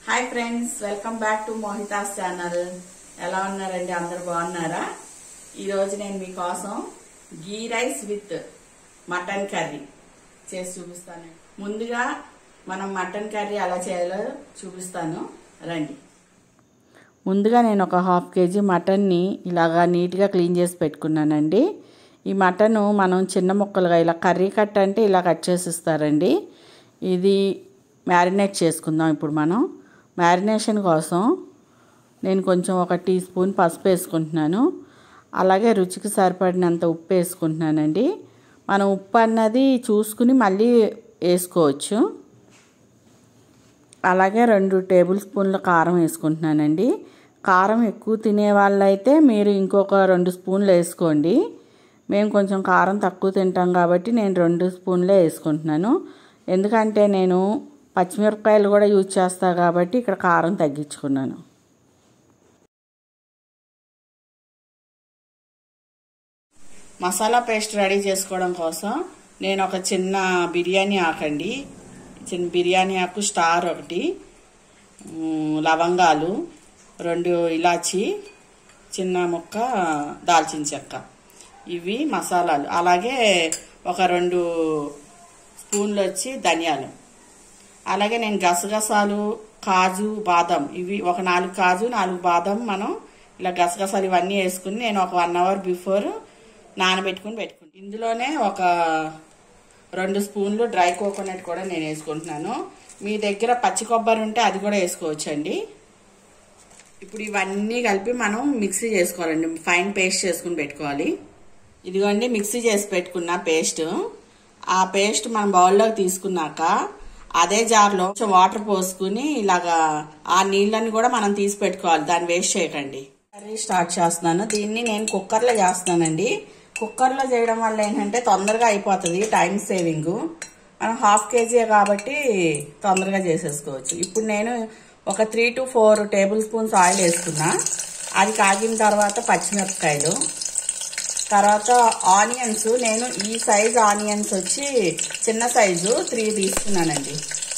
hi friends welcome back to Mohita's channel ఎలా ఉన్నారండి అందరు బాగున్నారా ఈరోజు నేను మీకోసం ghee rice with mutton curry చేసి చూపిస్తాను ముందుగా మనం మటన్ కర్రీ ఎలా చేయాలో చూపిస్తాను రండి ముందుగా నేను ఒక హాఫ్ కేజీ మటన్ని ఇలాగా నీట్గా క్లీన్ చేసి పెట్టుకున్నానండి ఈ మటను మనం చిన్న ముక్కలుగా ఇలా కర్రీ కట్ అంటే ఇలా కట్ చేసి ఇస్తారండి ఇది మ్యారినేట్ చేసుకుందాం ఇప్పుడు మనం మ్యారినేషన్ కోసం నేను కొంచెం ఒక టీ స్పూన్ పసుపు వేసుకుంటున్నాను అలాగే రుచికి సరిపడినంత ఉప్పు వేసుకుంటున్నానండి మనం ఉప్పు అన్నది చూసుకుని మళ్ళీ వేసుకోవచ్చు అలాగే రెండు టేబుల్ స్పూన్ల కారం వేసుకుంటున్నానండి కారం ఎక్కువ తినే వాళ్ళైతే మీరు ఇంకొక రెండు స్పూన్లు వేసుకోండి మేము కొంచెం కారం తక్కువ తింటాం కాబట్టి నేను రెండు స్పూన్లే వేసుకుంటున్నాను ఎందుకంటే నేను పచ్చిమిరపకాయలు కూడా యూజ్ చేస్తా కాబట్టి ఇక్కడ కారం తగ్గించుకున్నాను మసాలా పేస్ట్ రెడీ చేసుకోవడం కోసం నేను ఒక చిన్న బిర్యానీ ఆకండి చిన్న బిర్యానీ ఆకు స్టార్ ఒకటి లవంగాలు రెండు ఇలాచి చిన్న ముక్క దాల్చిన చెక్క ఇవి మసాలాలు అలాగే ఒక రెండు స్పూన్లు వచ్చి ధనియాలు అలాగే నేను గసగసాలు కాజు బాదం ఇవి ఒక నాలుగు కాజు నాలుగు బాదం మనం ఇలా గసగసాలు ఇవన్నీ వేసుకుని నేను ఒక వన్ అవర్ బిఫోర్ నానబెట్టుకుని పెట్టుకుంటాను ఇందులోనే ఒక రెండు స్పూన్లు డ్రై కోకోనట్ కూడా నేను వేసుకుంటున్నాను మీ దగ్గర పచ్చి కొబ్బరి ఉంటే అది కూడా వేసుకోవచ్చండి ఇప్పుడు ఇవన్నీ కలిపి మనం మిక్సీ చేసుకోవాలండి ఫైన్ పేస్ట్ చేసుకుని పెట్టుకోవాలి ఇదిగోండి మిక్సీ చేసి పెట్టుకున్న పేస్ట్ ఆ పేస్ట్ మనం బౌల్లోకి తీసుకున్నాక అదే జార్లో కొంచెం వాటర్ పోసుకుని ఇలాగా ఆ నీళ్ళని కూడా మనం తీసి పెట్టుకోవాలి దాన్ని వేస్ట్ చేయకండి కర్రీ స్టార్ట్ చేస్తున్నాను దీన్ని నేను కుక్కర్లో చేస్తున్నానండి కుక్కర్లో చేయడం వల్ల ఏంటంటే తొందరగా అయిపోతుంది టైం సేవింగ్ మనం హాఫ్ కేజీ కాబట్టి తొందరగా చేసేసుకోవచ్చు ఇప్పుడు నేను ఒక three to four tablespoons oil వేసుకున్నా అది కాగిన తర్వాత పచ్చిమిరపకాయలు తర్వాత ఆనియన్స్ నేను ఈ సైజ్ ఆనియన్స్ వచ్చి చిన్న సైజు త్రీ తీసుకున్నానండి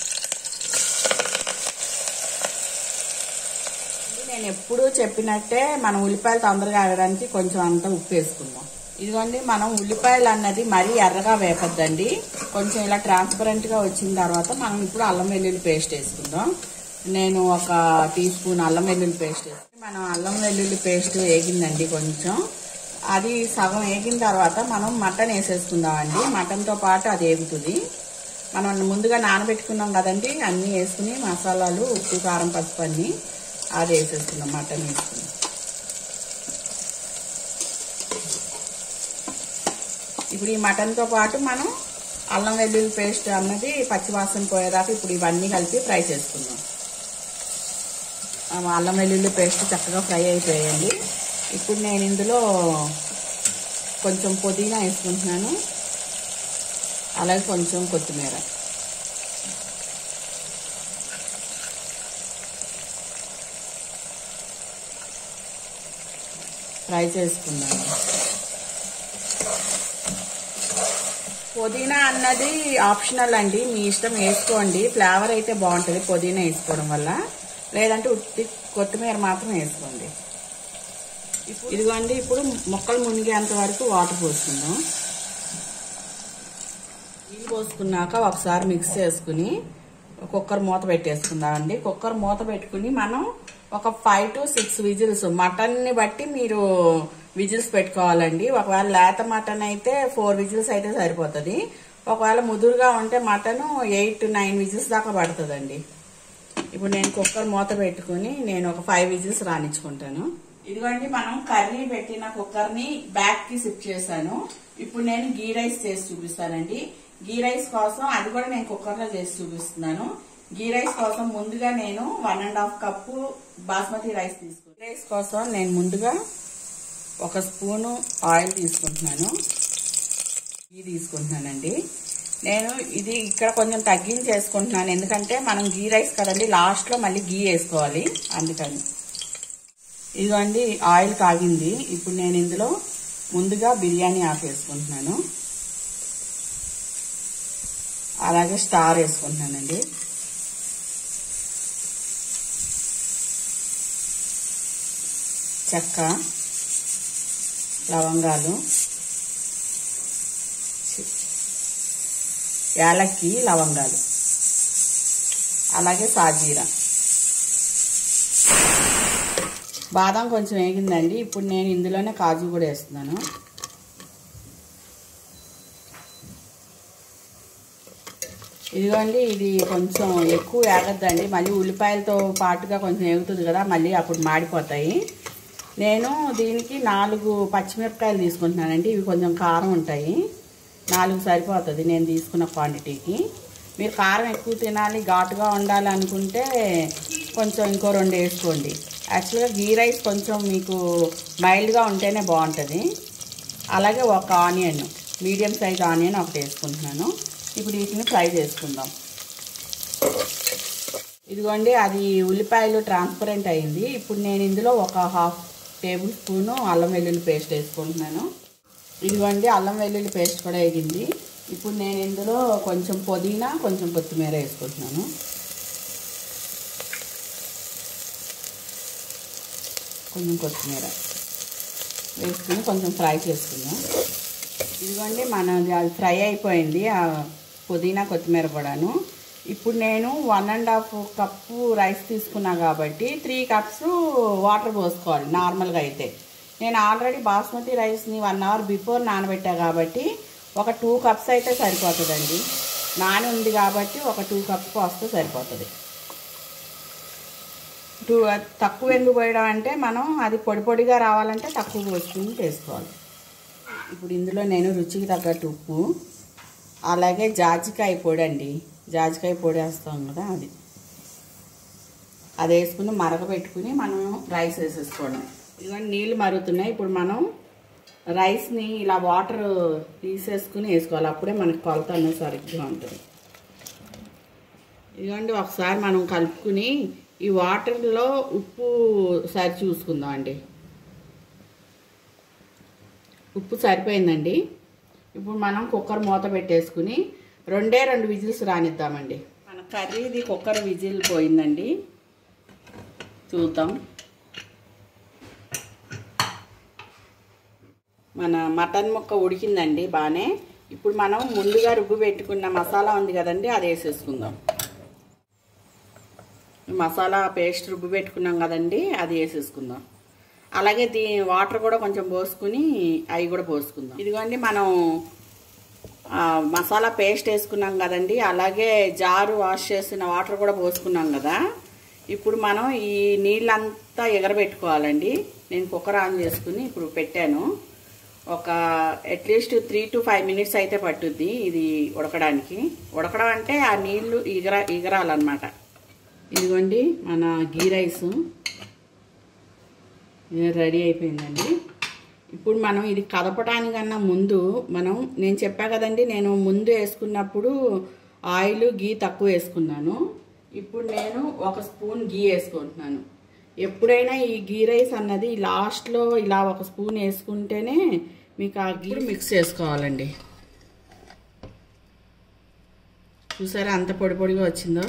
నేను ఎప్పుడూ చెప్పినట్టే మనం ఉల్లిపాయలు తొందరగా ఆగడానికి కొంచెం అంత ఉప్పు వేసుకుందాం ఇదిగోండి మనం ఉల్లిపాయలు అన్నది మరీ ఎర్రగా వేపద్దండి కొంచెం ఇలా ట్రాన్స్పరెంట్గా వచ్చిన తర్వాత మనం ఇప్పుడు అల్లం వెల్లుల్లి పేస్ట్ వేసుకుందాం నేను ఒక టీ స్పూన్ అల్లం వెల్లుల్లి పేస్ట్ మనం అల్లం వెల్లుల్లి పేస్ట్ వేగిందండి కొంచెం అది సగం వేగిన తర్వాత మనం మటన్ వేసేసుకుందామండి మటన్తో పాటు అది వేగుతుంది మనం ముందుగా నానబెట్టుకున్నాం కదండి అన్నీ వేసుకుని మసాలాలు ఉప్పు కారం పసుపు అన్నీ అది వేసేసుకుందాం మటన్ వేసుకుందాం ఇప్పుడు ఈ మటన్తో పాటు మనం అల్లం వెల్లుల్లి పేస్ట్ అన్నది పచ్చివాసన పోయేదాకా ఇప్పుడు ఇవన్నీ కలిపి ఫ్రై చేసుకుందాం అల్లం వెల్లుల్లి పేస్ట్ చక్కగా ఫ్రై అయిపోయాయండి ఇప్పుడు నేను ఇందులో కొంచెం పుదీనా వేసుకుంటున్నాను అలాగే కొంచెం కొత్తిమీర ఫ్రై చేసుకున్నాను పుదీనా అన్నది ఆప్షనల్ అండి మీ ఇష్టం వేసుకోండి ఫ్లేవర్ అయితే బాగుంటుంది పుదీనా వేసుకోవడం వల్ల లేదంటే ఉత్తి కొత్తిమీర మాత్రం వేసుకోండి ఇదిగోండి ఇప్పుడు మొక్కలు మునిగేంత వరకు వాటర్ పోసుకుందాం నీళ్ళు పోసుకున్నాక ఒకసారి మిక్స్ చేసుకుని కుక్కర్ మూత పెట్టేసుకుందాం అండి కుక్కర్ మూత పెట్టుకుని మనం ఒక ఫైవ్ టు సిక్స్ విజిల్స్ మటన్ని బట్టి మీరు విజిల్స్ పెట్టుకోవాలండి ఒకవేళ లేత మటన్ అయితే ఫోర్ విజిల్స్ అయితే సరిపోతుంది ఒకవేళ ముదురుగా ఉంటే mutton eight to nine whistles దాకా పడుతుందండి ఇప్పుడు నేను కుక్కర్ మూత పెట్టుకుని నేను ఒక ఫైవ్ విజిల్స్ రాణించుకుంటాను ఇదిగోండి మనం కర్రీ పెట్టిన కుక్కర్ ని బ్యాక్ కి షిఫ్ట్ చేశాను ఇప్పుడు నేను గీ రైస్ చేసి చూపిస్తానండి గీ రైస్ కోసం అది కూడా నేను కుక్కర్ లో చేసి చూపిస్తున్నాను గీ రైస్ కోసం ముందుగా నేను one and half cup basmati rice తీసుకున్నాను రైస్ కోసం నేను ముందుగా ఒక స్పూను ఆయిల్ తీసుకుంటున్నాను గీ తీసుకుంటున్నానండి నేను ఇది ఇక్కడ కొంచెం తగ్గించేసుకుంటున్నాను ఎందుకంటే మనం గీ రైస్ కదండి లాస్ట్ లో మళ్ళీ గీ వేసుకోవాలి అందుకని ఇదిగోండి ఆయిల్ కాగింది ఇప్పుడు నేను ఇందులో ముందుగా బిర్యానీ ఆకు వేసుకుంటున్నాను అలాగే స్టార్ వేసుకుంటున్నానండి చెక్క లవంగాలు యాలక్కి లవంగాలు అలాగే సాజీరా బాదం కొంచెం వేగిందండి ఇప్పుడు నేను ఇందులోనే కాజు కూడా వేస్తున్నాను ఇదిగోండి ఇది కొంచెం ఎక్కువ వేగద్దండి మళ్ళీ ఉల్లిపాయలతో పాటుగా కొంచెం వేగుతుంది కదా మళ్ళీ అప్పుడు మాడిపోతాయి నేను దీనికి నాలుగు పచ్చిమిరపకాయలు తీసుకుంటున్నానండి ఇవి కొంచెం కారం ఉంటాయి నాలుగు సరిపోతుంది నేను తీసుకున్న క్వాంటిటీకి మీరు కారం ఎక్కువ తినాలి ఘాటుగా ఉండాలి అనుకుంటే కొంచెం ఇంకో రెండు వేసుకోండి యాక్చువల్గా గీ రైస్ కొంచెం మీకు మైల్డ్గా ఉంటేనే బాగుంటుంది అలాగే ఒక ఆనియన్ మీడియం సైజ్ ఆనియన్ ఒకటి వేసుకుంటున్నాను ఇప్పుడు వీటిని ఫ్రై చేసుకుందాం ఇదిగోండి అది ఉల్లిపాయలు ట్రాన్స్పరెంట్ అయింది ఇప్పుడు నేను ఇందులో ఒక హాఫ్ టేబుల్ స్పూను అల్లం వెల్లుల్లి పేస్ట్ వేసుకుంటున్నాను ఇదిగోండి అల్లం వెల్లుల్లి పేస్ట్ కూడా వేగింది ఇప్పుడు నేను ఇందులో కొంచెం పుదీనా కొంచెం కొత్తిమీర వేసుకుంటున్నాను కొంచెం కొత్తిమీర వేసుకుని కొంచెం ఫ్రై చేసుకుందాం ఇదిగోండి మన అది ఫ్రై అయిపోయింది ఆ పుదీనా కొత్తిమీర కూడాను ఇప్పుడు నేను one and half cup rice తీసుకున్నా కాబట్టి త్రీ కప్స్ వాటర్ పోసుకోవాలి నార్మల్గా అయితే నేను ఆల్రెడీ బాస్మతి రైస్ని వన్ అవర్ బిఫోర్ నానబెట్టా కాబట్టి ఒక టూ కప్స్ అయితే సరిపోతుందండి నాని ఉంది కాబట్టి ఒక టూ కప్స్ పోస్తే సరిపోతుంది టూ తక్కువ ఎందుకు పోయడం అంటే మనం అది పొడి పొడిగా రావాలంటే తక్కువ పోసుకుని చేసుకోవాలి ఇప్పుడు ఇందులో నేను రుచికి తగ్గట్టు ఉప్పు అలాగే జాజికాయ పొడి అండి జాజికాయ పొడి వేస్తాం కదా అది అది వేసుకుని మరగబెట్టుకుని మనం రైస్ వేసేసుకోవడం ఇవన్నీ నీళ్ళు మరుగుతున్నాయి ఇప్పుడు మనం రైస్ని ఇలా వాటర్ తీసేసుకుని వేసుకోవాలి అప్పుడే మనకి కొలత అనేది సరిగ్గా ఉంటుంది ఇదిగోండి ఒకసారి మనం కలుపుకుని ఈ వాటర్లో ఉప్పు సరి చూసుకుందాం అండి ఉప్పు సరిపోయిందండి ఇప్పుడు మనం కుక్కర్ మూత పెట్టేసుకుని రెండే రెండు విజిల్స్ రానిద్దామండి మన కర్రీది కుక్కర్ విజిల్ పోయిందండి చూద్దాం మన మటన్ ముక్క ఉడికిందండి బాగానే ఇప్పుడు మనం ముందుగా రుబ్బు పెట్టుకున్న మసాలా ఉంది కదండి అది వేసేసుకుందాం మసాలా పేస్ట్ రుబ్బు పెట్టుకున్నాం కదండి అది వేసేసుకుందాం అలాగే దీ వాటర్ కూడా కొంచెం పోసుకుని అవి కూడా పోసుకుందాం ఇదిగోండి మనం మసాలా పేస్ట్ వేసుకున్నాం కదండి అలాగే జారు వాష్ చేసిన వాటర్ కూడా పోసుకున్నాం కదా ఇప్పుడు మనం ఈ నీళ్ళంతా ఎగరబెట్టుకోవాలండి నేను కుక్కర్ ఆన్ చేసుకుని ఇప్పుడు పెట్టాను ఒక at least three to five minutes అయితే పట్టుద్ది ఇది ఉడకడానికి ఉడకడం అంటే ఆ నీళ్లు ఇగర ఇగరాలన్నమాట ఇదిగోండి మన గీ రైస్ రెడీ అయిపోయిందండి ఇప్పుడు మనం ఇది కదపడానికన్నా ముందు మనం నేను చెప్పా కదండి నేను ముందు వేసుకున్నప్పుడు ఆయిల్ గీ తక్కువ వేసుకున్నాను ఇప్పుడు నేను ఒక స్పూన్ గీ వేసుకుంటున్నాను ఎప్పుడైనా ఈ గీ రైస్ అన్నది లాస్ట్లో ఇలా ఒక స్పూన్ వేసుకుంటేనే మీకు ఆ గీ మిక్స్ చేసుకోవాలండి చూసారా అంత పొడి పొడిగా వచ్చిందో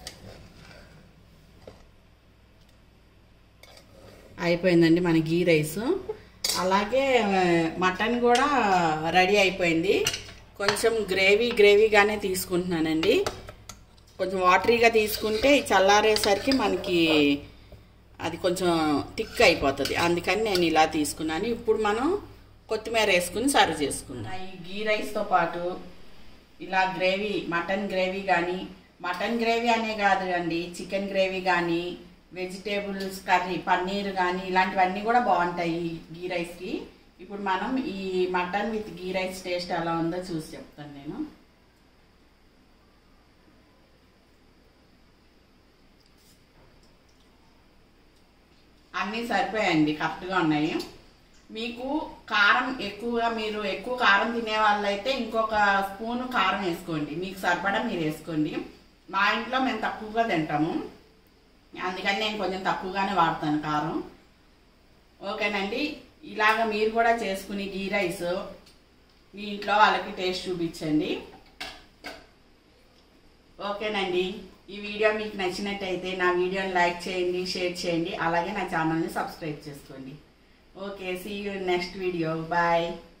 అయిపోయిందండి మన గీ రైస్ అలాగే మటన్ కూడా రెడీ అయిపోయింది కొంచెం గ్రేవీ గ్రేవీగానే తీసుకుంటున్నానండి కొంచెం వాటరీగా తీసుకుంటే చల్లారేసరికి మనకి అది కొంచెం థిక్ అయిపోతుంది అందుకని నేను ఇలా తీసుకున్నాను ఇప్పుడు మనం కొత్తిమీర వేసుకుని సర్వ్ చేసుకుందాం ఈ గీ రైస్తో పాటు ఇలా గ్రేవీ మటన్ గ్రేవీ కానీ మటన్ గ్రేవీ అనే కాదు అండి చికెన్ గ్రేవీ కానీ వెజిటేబుల్స్ కర్రీ పన్నీర్ కానీ ఇలాంటివన్నీ కూడా బాగుంటాయి గీ రైస్కి ఇప్పుడు మనం ఈ mutton with ghee rice taste ఎలా ఉందో చూసి చెప్తాను నేను అన్నీ సరిపోయాయండి కరెక్ట్గా ఉన్నాయి మీకు కారం ఎక్కువగా మీరు ఎక్కువ కారం తినే వాళ్ళైతే ఇంకొక స్పూను కారం వేసుకోండి మీకు సరిపడా మీరు వేసుకోండి మా ఇంట్లో మేము తక్కువగా తింటాము అందుకని నేను కొంచెం తక్కువగానే వాడతాను కారం ఓకేనండి ఇలాగ మీరు కూడా చేసుకుని గీ రైస్ మీ ఇంట్లో వాళ్ళకి టేస్ట్ చూపించండి ఓకేనండి ఈ వీడియో మీకు నచ్చినట్టయితే నా వీడియోని లైక్ చేయండి షేర్ చేయండి అలాగే నా ఛానల్ని సబ్స్క్రైబ్ చేసుకోండి okay see you next video bye